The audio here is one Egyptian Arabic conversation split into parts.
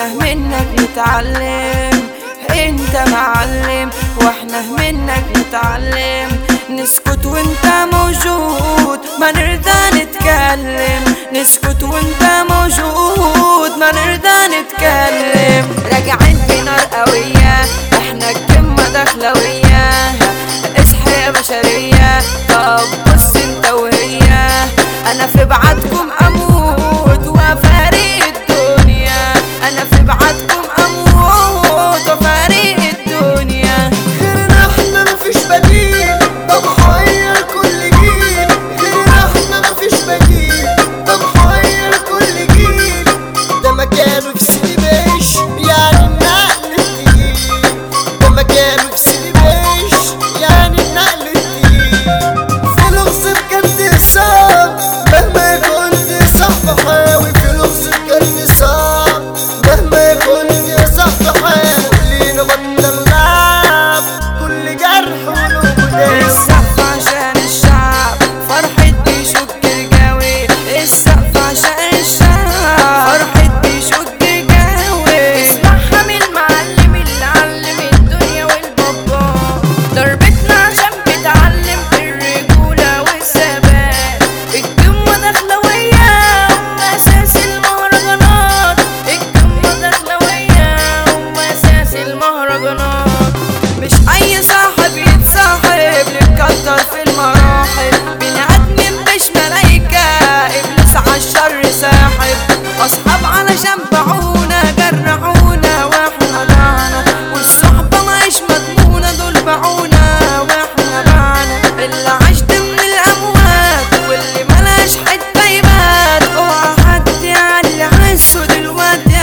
واحنا منك نتعلم انت معلم واحنا منك نتعلم نسكت وانت موجود ما نرضى نتكلم نسكت وانت موجود ما نرضى نتكلم راجعين بنار قوية احنا الكمة دخلوية اصحى يا بشرية طب بص انت وهي انا في بعدكم اموت وفارق الدنيا انا في بعدكم اموت وفارق الدنيا غيرنا احنا مفيش بديل ده محير كل جيل غيرنا احنا مفيش بديل ده محير كل جيل ده مكانه في سيدي بيش يعني النقل التقيل ده مكانه في سيدي بيش يعني النقل التقيل في لغز بجد صعب مهما كنت صح حاول في لغز بجد صعب مهما كنت صح حاول لينا بطل لعب كل جرح وله جدال السقف عشان الشعب فرحة بيشك الجوي السقف عشان الشعب فرحة بيشك الجوي اسمعها من المعلم اللي علم الدنيا والبابا ضربتنا عشان بتعلم الرجولة والثبات الجمة دخلوية هم أساس المهرجانات الجمة دخلوية هم أساس المهرجانات مش أي صاحب يتصاحب نتكتر في المراحل بني آدم مش ملايكة إبليس عالشر ساحب أصحاب علشان باعونا جرحونا وإحنا باعنا والصحبة مش مضمونة دول باعونا وإحنا باعنا اللي عاش ضمن الأموات واللي ملاش حتة يبات اوعى حد يعلي عشه دلوقتي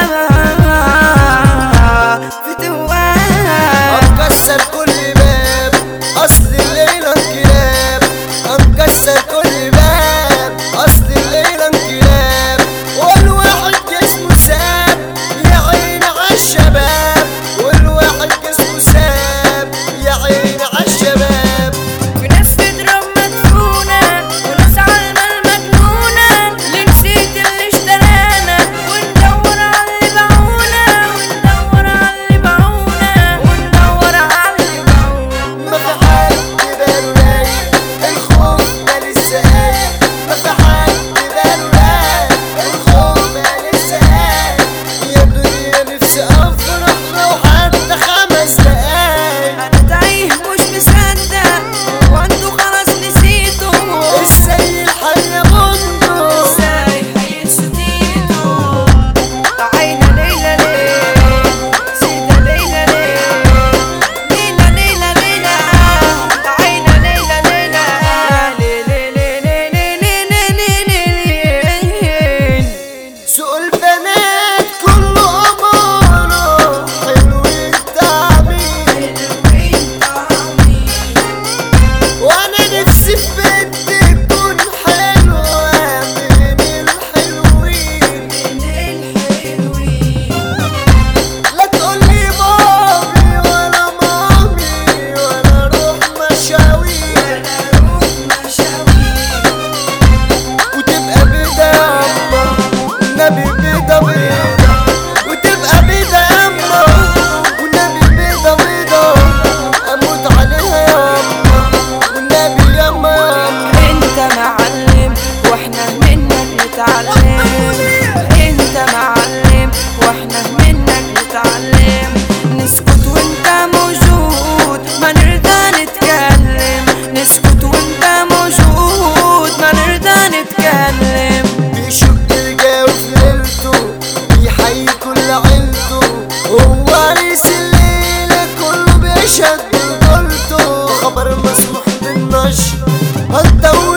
أغلبها فتوات هنكسر كل باب اصل الليلة انقلاب هنكسر كل باب اصل الليلة انقلاب والواحد جسمه ساب يا عيني عالشباب والواحد جسمه ساب يا عيني عالشباب في ناس تضرب مدفونة وناس عالمة المجنونة اللي نسيت اللي اشترانا وندور على اللي باعونا وندور على اللي باعونا وندور على اللي باعونا ما في حد باله رايق الخوف ما لسه قايق ما في حد باله رايق الخوف ما لسه قايق يا دنيا نفسي افرح لو حتى خمس دقايق انا تايه مش مصدق وانتوا خلاص نسيتوا ازاي الحياة منه ازاي هينسيتوا تعينا ليلى ليل سيدة ليلى ليل ليلى ليلى ليلى تعينا ليلى ليلى ليلى سوق البنات كله أمانة حلو التعمير وانا نفسي في بنت تكون حلوة من الحلوين لا تقولي مامي ولا مامي ولا روح مشاوير وتبقى بيضة ياما والنبي بيضة بيضة وتبقى بيضة ياما والنبي بيضة بيضة اموت عليها ياما والنبي ياما ياما انت معلم واحنا منك نتعلم انت معلم واحنا منك نتعلم نسكت وانت موجود ما نرضى نتكلم نسكت وانت موجود ما نرضى نتكلم بيشق الجو في ليلته بيحيي كل عيلته هو عريس الليلة كله بيشهد ببطولته خبر مسموح بالنشر هالدولة